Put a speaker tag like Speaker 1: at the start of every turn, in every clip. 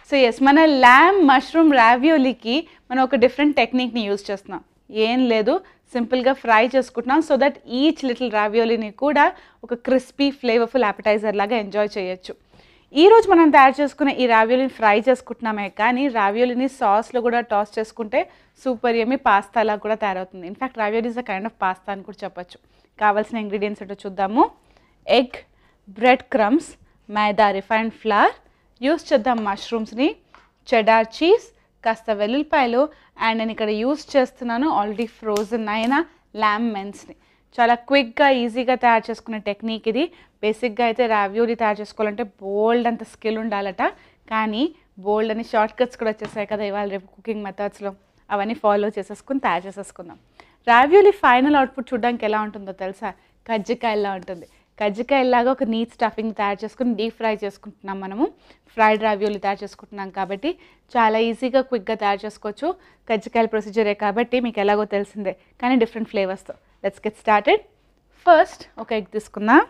Speaker 1: so yes మన ల్యామ్ mushroom రావియోలీకి మనం ఒక డిఫరెంట్ టెక్నిక్ని యూజ్ చేస్తున్నాం ఏం లేదు సింపుల్గా ఫ్రై చేసుకుంటున్నాం సో దట్ ఈచ్ లిటిల్ రావియోలీని కూడా ఒక క్రిస్పీ ఫ్లేవర్ఫుల్ యాపిటైజర్ లాగా ఎంజాయ్ చేయొచ్చు ఈ రోజు మనం తయారు చేసుకున్న ఈ రావియోలిని ఫ్రై చేసుకుంటున్నామే కానీ రావియోలిని సాస్లో కూడా టాస్ చేసుకుంటే సూపర్ యమీ పాస్తా లాగా కూడా తయారవుతుంది in fact ravioli is a kind of pasta అని కూడా చెప్పొచ్చు కావాల్సిన ఇంగ్రీడియంట్స్ ఏంటో చూద్దాము egg bread crumbs maida refined flour use చేద్దాం మష్రూమ్స్ని చెడార్ చీజ్ కాస్త వెల్లుల్లిపాయలు అండ్ నేను ఇక్కడ యూస్ చేస్తున్నాను ఆల్రెడీ ఫ్రోజన్ అయిన ల్యామ్ మెన్స్ని చాలా క్విక్గా ఈజీగా తయారు చేసుకునే టెక్నిక్ ఇది బేసిక్గా అయితే రావ్యూలి తయారు చేసుకోవాలంటే బోల్డ్ అంత స్కిల్ ఉండాలట కానీ బోల్డ్ అని షార్ట్ కట్స్ కూడా వచ్చేసాయి కదా ఇవాళ రేపు కుకింగ్ మెథడ్స్లో అవన్నీ ఫాలో చేసేసుకుని తయారు చేసేసుకుందాం రావ్యూలి ఫైనల్ అవుట్పుట్ చూడడానికి ఎలా ఉంటుందో తెలుసా కజ్జికాయలా ఉంటుంది కజ్జికాయలాగా ఒక నీట్ స్టఫింగ్ తయారు చేసుకుని డీప్ ఫ్రై చేసుకుంటున్నాం మనము ఫ్రైడ్ రావ్యూలు తయారు చేసుకుంటున్నాం కాబట్టి చాలా ఈజీగా క్విక్గా తయారు చేసుకోవచ్చు కజ్జికాయల ప్రొసీజరే కాబట్టి మీకు ఎలాగో తెలిసిందే కానీ డిఫరెంట్ ఫ్లేవర్స్తో లెట్స్ గెట్ స్టార్టెడ్ ఫస్ట్ ఒక ఎగ్ తీసుకుందాం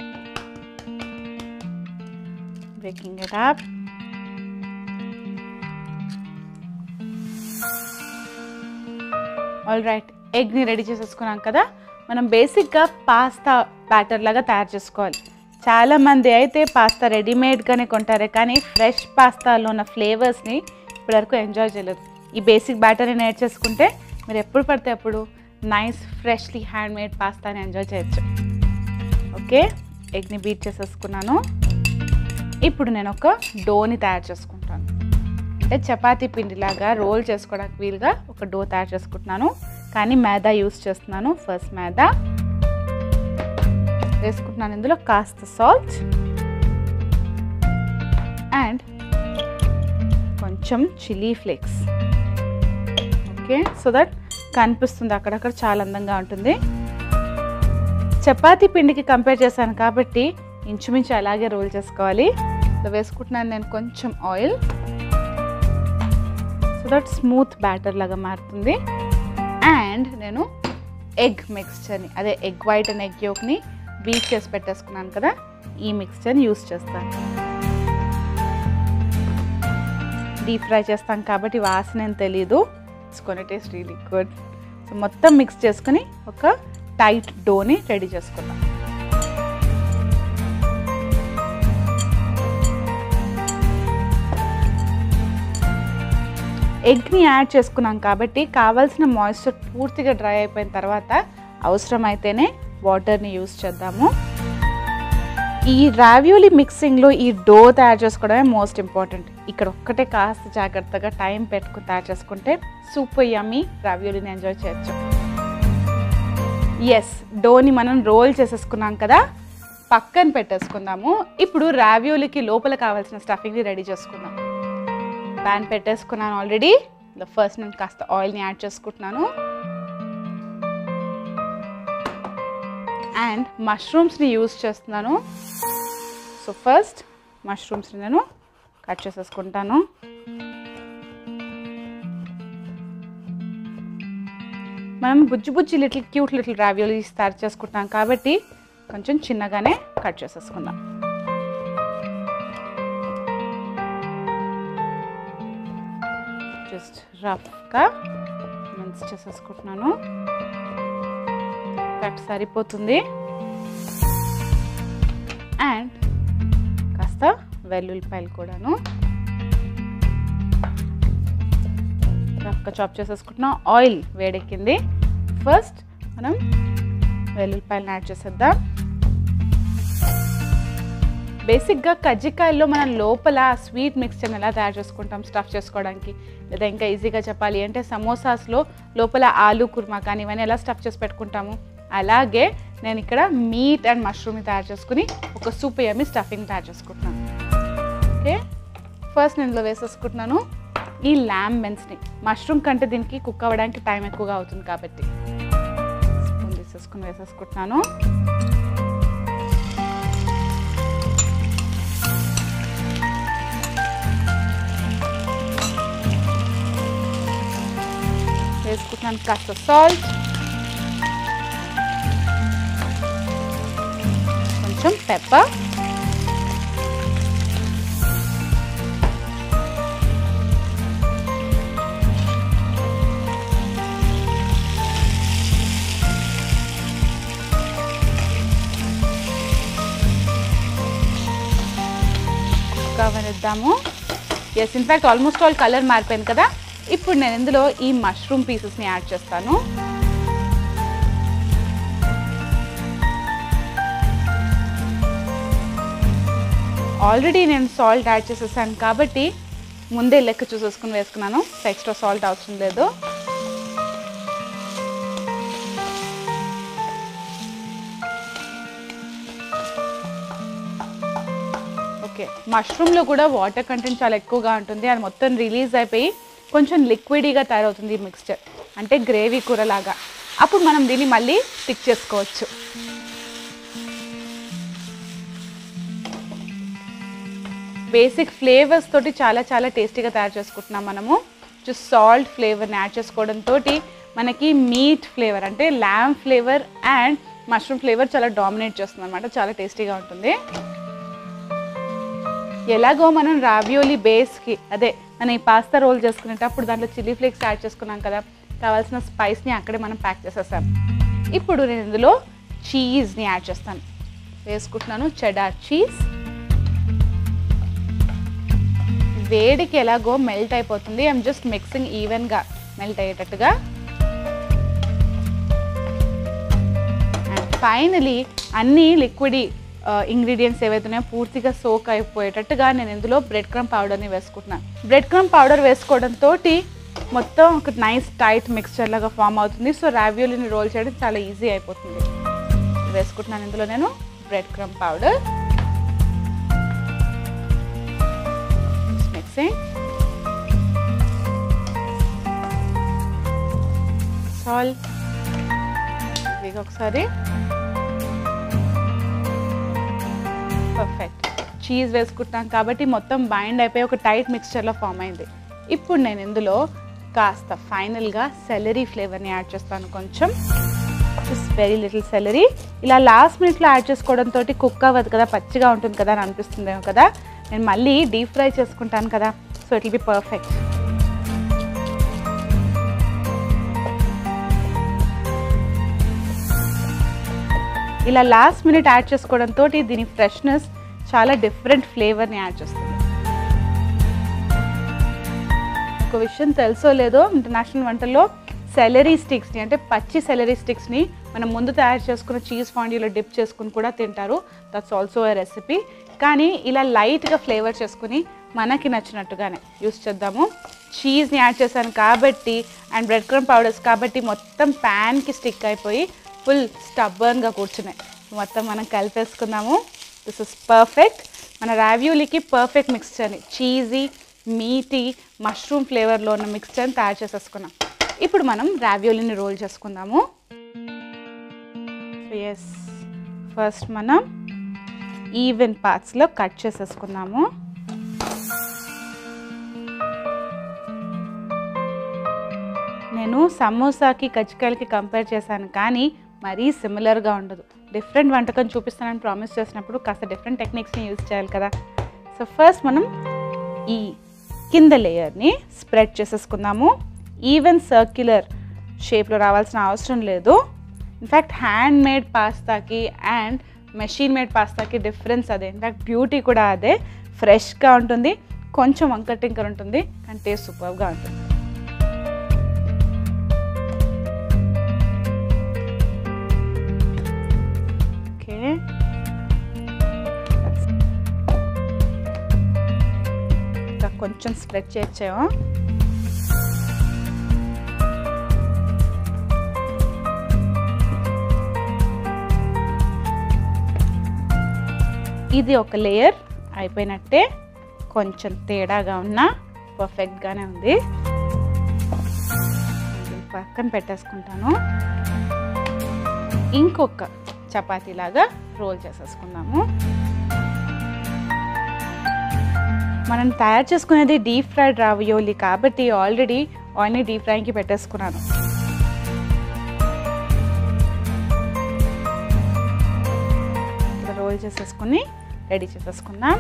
Speaker 1: breaking it up all right ఎగ్ని రెడీ చేసేసుకున్నాం కదా మనం బేసిక్గా పాస్తా బ్యాటర్ లాగా తయారు చేసుకోవాలి చాలామంది అయితే పాస్తా రెడీమేడ్గానే కొంటారే కానీ ఫ్రెష్ పాస్తాలో ఉన్న ఫ్లేవర్స్ని ఇప్పటివరకు ఎంజాయ్ చేయలేదు ఈ బేసిక్ బ్యాటర్ని నేర్చేసుకుంటే మీరు ఎప్పుడు పడితే అప్పుడు నైస్ ఫ్రెష్లీ హ్యాండ్ మేడ్ పాస్తాని ఎంజాయ్ చేయొచ్చు ఓకే ఎగ్ని బీట్ చేసేసుకున్నాను ఇప్పుడు నేను ఒక డోని తయారు చేసుకుంటాను అంటే చపాతీ పిండిలాగా రోల్ చేసుకోవడానికి వీలుగా ఒక డో తయారు చేసుకుంటున్నాను కానీ మైదా యూస్ చేస్తున్నాను ఫస్ట్ మైదా వేసుకుంటున్నాను ఇందులో కాస్త సాల్ట్ అండ్ కొంచెం chilli flakes okay so that కనిపిస్తుంది అక్కడక్కడ చాలా అందంగా ఉంటుంది చపాతీ పిండికి కంపేర్ చేశాను కాబట్టి ఇంచుమించు అలాగే రోల్ చేసుకోవాలి సో వేసుకుంటున్నాను నేను కొంచెం oil so that smooth batter లాగా మారుతుంది అండ్ నేను ఎగ్ మిక్స్చర్ని అదే ఎగ్ వైట్ అండ్ ఎగ్ యోక్ని బీట్ చేసి పెట్టేసుకున్నాను కదా ఈ మిక్స్చర్ని యూస్ చేస్తాను డీప్ ఫ్రై చేస్తాం కాబట్టి వాసన ఏం తెలీదు ఇట్స్ కొన టేస్ట్ రియలీ గుడ్ సో మొత్తం మిక్స్ చేసుకుని ఒక టైట్ డోని రెడీ చేసుకుందాం ఎగ్ని యాడ్ చేసుకున్నాం కాబట్టి కావాల్సిన మాయిశ్చర్ పూర్తిగా డ్రై అయిపోయిన తర్వాత అవసరమైతేనే వాటర్ని యూస్ చేద్దాము ఈ రావ్యూలి మిక్సింగ్లో ఈ డో తయారు చేసుకోవడమే మోస్ట్ ఇంపార్టెంట్ ఇక్కడ ఒక్కటే కాస్త జాగ్రత్తగా టైం పెట్టుకుని తయారు చేసుకుంటే సూపర్ యమ్మీ రావ్యూలిని ఎంజాయ్ చేయొచ్చు ఎస్ డోని మనం రోల్ చేసేసుకున్నాం కదా పక్కన పెట్టేసుకుందాము ఇప్పుడు రావ్యూలికి లోపల కావాల్సిన స్టఫింగ్ని రెడీ చేసుకుందాం ప్యాన్ పెట్టేసుకున్నాను ఆల్రెడీ ఫస్ట్ నేను కాస్త ఆయిల్ని యాడ్ చేసుకుంటున్నాను అండ్ మష్రూమ్స్ని యూస్ చేస్తున్నాను సో ఫస్ట్ మష్రూమ్స్ని నేను కట్ చేసేసుకుంటాను మనం బుజ్జి బుజ్జి లిటిల్ క్యూట్ లిటిల్ రావియోలీస్ తయారు చేసుకుంటాం కాబట్టి కొంచెం చిన్నగానే కట్ చేసేసుకుందాం జస్ట్ రఫ్గా మిక్స్ చేసేసుకుంటున్నాను కరెక్ట్ సరిపోతుంది అండ్ కాస్త వెల్లుల్లిపాయలు కూడాను రఫ్గా చాప్ చేసేసుకుంటున్నాం ఆయిల్ వేడెక్కింది ఫస్ట్ మనం వెల్లుల్లిపాయలను యాడ్ చేసేద్దాం బేసిక్గా కజ్జికాయల్లో మనం లోపల స్వీట్ మిక్స్చర్ని ఎలా తయారు చేసుకుంటాం స్టఫ్ చేసుకోవడానికి లేదా ఇంకా ఈజీగా చెప్పాలి అంటే సమోసాస్లో లోపల ఆలు కుర్మా కానీ ఇవన్నీ ఎలా స్టఫ్ చేసి పెట్టుకుంటాము అలాగే నేను ఇక్కడ మీట్ అండ్ మష్రూమ్ని తయారు చేసుకుని ఒక సూప్ యమ్మి స్టఫింగ్ తయారు చేసుకుంటున్నాను ఓకే ఫస్ట్ నేను ఇందులో వేసేసుకుంటున్నాను ఈ ల్యామ్ బెన్స్ని మష్రూమ్ కంటే దీనికి కుక్ అవ్వడానికి టైం ఎక్కువగా అవుతుంది కాబట్టి స్పూన్ తీసేసుకుని వేసేసుకుంటున్నాను వేసుకుంటున్నాను కాస్త సాల్ట్ కొంచెం పెప్పర్ కుక్ అవనిద్దాము yes in fact almost all colour మారిపోయింది కదా ఇప్పుడు నేను ఇందులో ఈ మష్రూమ్ పీసెస్ని యాడ్ చేస్తాను ఆల్రెడీ నేను సాల్ట్ యాడ్ చేసేసాను కాబట్టి ముందే లెక్క చూసేసుకుని వేసుకున్నాను ఎక్స్ట్రా సాల్ట్ అవసరం లేదు ఓకే మష్రూమ్లో కూడా వాటర్ కంటెంట్ చాలా ఎక్కువగా ఉంటుంది అది మొత్తం రిలీజ్ అయిపోయి కొంచెం లిక్విడీగా తయారవుతుంది ఈ మిక్స్చర్ అంటే గ్రేవీ కూరలాగా అప్పుడు మనం దీన్ని మళ్ళీ టిక్ చేసుకోవచ్చు బేసిక్ ఫ్లేవర్స్ తోటి చాలా చాలా టేస్టీగా తయారు చేసుకుంటున్నాం మనము జస్ట్ సాల్ట్ ఫ్లేవర్ని యాడ్ చేసుకోవడంతో మనకి మీట్ ఫ్లేవర్ అంటే lamb flavour and mushroom flavour చాలా డామినేట్ చేస్తుంది అనమాట చాలా టేస్టీగా ఉంటుంది ఎలాగో మనం రావియోలి బేస్కి అదే మనం ఈ పాస్తా రోల్ చేసుకునేటప్పుడు దాంట్లో చిల్లీ ఫ్లేక్స్ యాడ్ చేసుకున్నాం కదా కావాల్సిన స్పైస్ని అక్కడే మనం ప్యాక్ చేసేసాం ఇప్పుడు నేను ఇందులో చీజ్ని యాడ్ చేస్తాను వేసుకుంటున్నాను చెడార్ చీజ్ వేడికి ఎలాగో మెల్ట్ అయిపోతుంది ఐఎమ్ జస్ట్ మిక్సింగ్ ఈవెన్గా మెల్ట్ అయ్యేటట్టుగా అండ్ ఫైనలీ అన్ని లిక్విడ్ ఇంగ్రీడియంట్స్ ఏవైతున్నాయో పూర్తిగా సోక్ అయిపోయేటట్టుగా నేను ఇందులో బ్రెడ్ క్రమ్ పౌడర్ని వేసుకుంటున్నాను బ్రెడ్ క్రమ్ పౌడర్ వేసుకోవడంతో మొత్తం ఒక నైస్ టైట్ మిక్స్చర్ లాగా ఫామ్ అవుతుంది సో రావియోలిని రోల్ చేయడం చాలా ఈజీ అయిపోతుంది వేసుకుంటున్నాను ఇందులో నేను bread crumb powder mixing salt ఇది ఒకసారి పర్ఫెక్ట్ చీజ్ వేసుకుంటాం కాబట్టి మొత్తం బైండ్ అయిపోయి ఒక టైట్ మిక్స్చర్లో ఫామ్ అయింది ఇప్పుడు నేను ఇందులో కాస్త ఫైనల్గా సెలరీ ఫ్లేవర్ని యాడ్ చేస్తాను కొంచెం జస్ట్ వెరీ లిటిల్ సెలరీ ఇలా లాస్ట్ మినిట్లో యాడ్ చేసుకోవడంతో కుక్ అవ్వదు కదా పచ్చిగా ఉంటుంది కదా అని అనిపిస్తుందేమో కదా నేను మళ్ళీ డీప్ ఫ్రై చేసుకుంటాను కదా so it will be perfect ఇలా లాస్ట్ మినిట్ యాడ్ చేసుకోవడంతో దీని ఫ్రెష్నెస్ చాలా డిఫరెంట్ ఫ్లేవర్ని యాడ్ చేస్తుంది ఒక విషయం తెలుసో లేదో ఇంటర్నేషనల్ వంటల్లో సెలరీ స్టిక్స్ని అంటే పచ్చి సెలరీ స్టిక్స్ని మనం ముందు తయారు చేసుకున్న చీజ్ ఫాండీలో డిప్ చేసుకుని కూడా తింటారు దట్స్ ఆల్సో ఏ రెసిపీ కానీ ఇలా లైట్గా ఫ్లేవర్ చేసుకుని మనకి నచ్చినట్టుగానే యూస్ చేద్దాము చీజ్ని యాడ్ చేశాను కాబట్టి అండ్ బ్రెడ్ క్రమ్ పౌడర్స్ కాబట్టి మొత్తం ప్యాన్కి స్టిక్ అయిపోయి ఫుల్ స్టబ్బర్న్గా కూర్చున్నాయి మొత్తం మనం కలిపేసుకుందాము దిస్ ఇస్ పర్ఫెక్ట్ మన రావ్యూలీకి పర్ఫెక్ట్ మిక్స్చర్ని చీజీ మీటీ మష్రూమ్ ఫ్లేవర్లో ఉన్న మిక్స్చర్ని తయారు చేసేసుకున్నాం ఇప్పుడు మనం రావ్యోలీని రోల్ చేసుకుందాము ఎస్ ఫస్ట్ మనం ఈవెన్ పార్ట్స్లో కట్ చేసేసుకుందాము నేను సమోసాకి కజ్జికాయలకి కంపేర్ చేశాను కానీ మరీ సిమిలర్గా ఉండదు డిఫరెంట్ వంటకం చూపిస్తానని ప్రామిస్ చేసినప్పుడు కాస్త డిఫరెంట్ టెక్నిక్స్ని యూజ్ చేయాలి కదా సో ఫస్ట్ మనం ఈ కింద లేయర్ని స్ప్రెడ్ చేసేసుకుందాము ఈవెన్ సర్క్యులర్ షేప్లో రావాల్సిన అవసరం లేదు ఇన్ఫ్యాక్ట్ హ్యాండ్ మేడ్ పాస్తాకి అండ్ మెషిన్ మేడ్ పాస్తాకి డిఫరెన్స్ అదే ఇన్ఫ్యాక్ట్ బ్యూటీ కూడా అదే ఫ్రెష్గా ఉంటుంది కొంచెం వంకర్ టింకర్ ఉంటుంది కానీ టేస్ట్ సూపర్గా ఉంటుంది ఓకే ఇంకా కొంచెం స్ప్రెడ్ చేయొచ్చాము ఇది ఒక లేయర్ అయిపోయినట్టే కొంచెం తేడాగా ఉన్నా పర్ఫెక్ట్గానే ఉంది ఇది పక్కన పెట్టేసుకుంటాను ఇంకొక చపాతీ లాగా రోల్ చేసేసుకుందాము మనం తయారు చేసుకునేది డీప్ ఫ్రైడ్ రావియోలి కాబట్టి ఆల్రెడీ ఆయిల్ని డీప్ ఫ్రైకి పెట్టేసుకున్నాను రోల్ చేసేసుకుని రెడీ చేసేసుకుందాం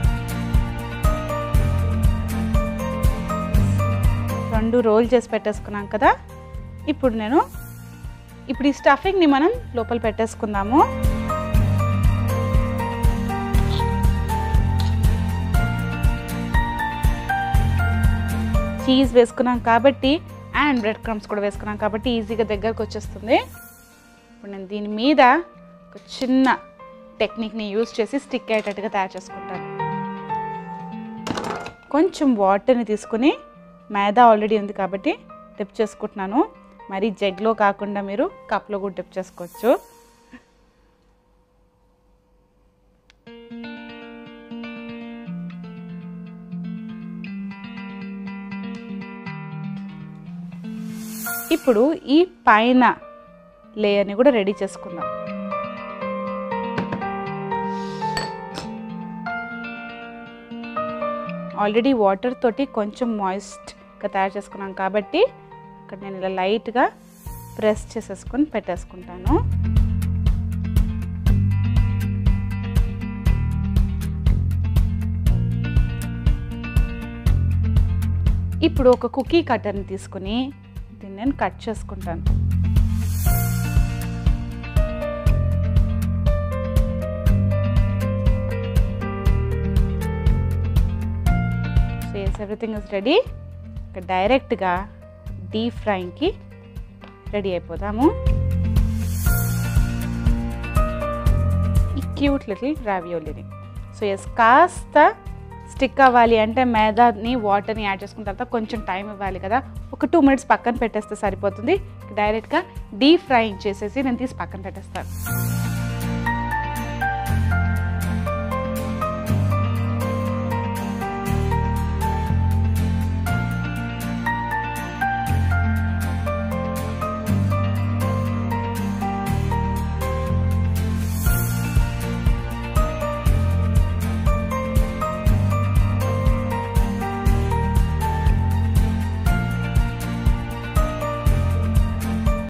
Speaker 1: రెండు రోల్ చేసి పెట్టేసుకున్నాం కదా ఇప్పుడు నేను ఇప్పుడు ఈ స్టఫింగ్ని మనం లోపల పెట్టేసుకుందాము చీజ్ వేసుకున్నాం కాబట్టి అండ్ బ్రెడ్ క్రమ్స్ కూడా వేసుకున్నాం కాబట్టి ఈజీగా దగ్గరకు వచ్చేస్తుంది ఇప్పుడు నేను దీని మీద ఒక చిన్న టెక్నిక్ని యూజ్ చేసి స్టిక్ అయ్యేటట్టుగా తయారు చేసుకుంటాను కొంచెం వాటర్ని తీసుకుని మైదా ఆల్రెడీ ఉంది కాబట్టి డిప్ చేసుకుంటున్నాను మరి జగ్లో కాకుండా మీరు కప్లో కూడా డిప్ చేసుకోవచ్చు ఇప్పుడు ఈ పైన లేయర్ని కూడా రెడీ చేసుకుందాం ఆల్రెడీ వాటర్ తోటి కొంచెం మాయిస్ట్గా తయారు చేసుకున్నాం కాబట్టి ఇక్కడ నేను ఇలా లైట్గా ప్రెస్ చేసేసుకొని పెట్టేసుకుంటాను ఇప్పుడు ఒక కుకీ కట్టర్ని తీసుకుని దీన్ని నేను కట్ చేసుకుంటాను so yes everything is ready ఇక డైరెక్ట్గా డీప్ ఫ్రైకి రెడీ అయిపోదాము ఈ క్యూట్ లిటిల్ రావియోలిని సో ఎస్ కాస్త స్టిక్ అవ్వాలి అంటే మైదాని వాటర్ని యాడ్ చేసుకున్న తర్వాత కొంచెం టైం ఇవ్వాలి కదా ఒక టూ మినిట్స్ పక్కన పెట్టేస్తే సరిపోతుంది డైరెక్ట్గా డీప్ ఫ్రైయింగ్ చేసేసి నేను తీసి పక్కన పెట్టేస్తాను